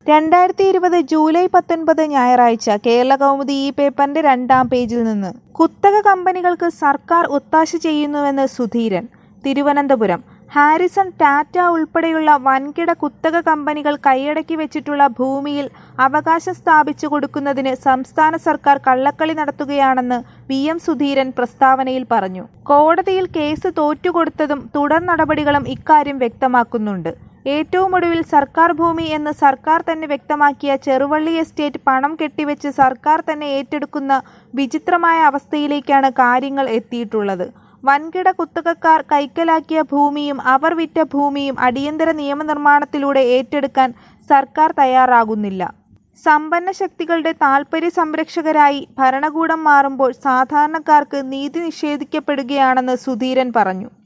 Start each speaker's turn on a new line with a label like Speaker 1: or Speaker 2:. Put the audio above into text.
Speaker 1: രണ്ടായിരത്തി ഇരുപത് ജൂലൈ പത്തൊൻപത് ഞായറാഴ്ച കേരള കൗമുദി ഈ പേപ്പറിന്റെ രണ്ടാം പേജിൽ നിന്ന് കുത്തക കമ്പനികൾക്ക് സർക്കാർ ഒത്താശ ചെയ്യുന്നുവെന്ന് സുധീരൻ തിരുവനന്തപുരം ഹാരിസൺ ടാറ്റ ഉൾപ്പെടെയുള്ള വൻകിട കുത്തക കമ്പനികൾ കൈയടക്കി വെച്ചിട്ടുള്ള ഭൂമിയിൽ അവകാശം സ്ഥാപിച്ചു കൊടുക്കുന്നതിന് സംസ്ഥാന സർക്കാർ കള്ളക്കളി നടത്തുകയാണെന്ന് വി എം സുധീരൻ പ്രസ്താവനയിൽ പറഞ്ഞു കോടതിയിൽ കേസ് തോറ്റുകൊടുത്തതും തുടർ നടപടികളും ഇക്കാര്യം വ്യക്തമാക്കുന്നുണ്ട് ഏറ്റവും ഒടുവിൽ സർക്കാർ ഭൂമി എന്ന് സർക്കാർ തന്നെ വ്യക്തമാക്കിയ ചെറുവള്ളി എസ്റ്റേറ്റ് പണം കെട്ടിവെച്ച് സർക്കാർ തന്നെ ഏറ്റെടുക്കുന്ന വിചിത്രമായ അവസ്ഥയിലേക്കാണ് കാര്യങ്ങൾ എത്തിയിട്ടുള്ളത് വൻകിട കുത്തകക്കാർ കൈക്കലാക്കിയ ഭൂമിയും അവർ വിറ്റ ഭൂമിയും അടിയന്തര നിയമനിർമ്മാണത്തിലൂടെ ഏറ്റെടുക്കാൻ സർക്കാർ തയ്യാറാകുന്നില്ല സമ്പന്ന ശക്തികളുടെ താൽപര്യ സംരക്ഷകരായി ഭരണകൂടം മാറുമ്പോൾ സാധാരണക്കാർക്ക് നീതി നിഷേധിക്കപ്പെടുകയാണെന്ന് സുധീരൻ പറഞ്ഞു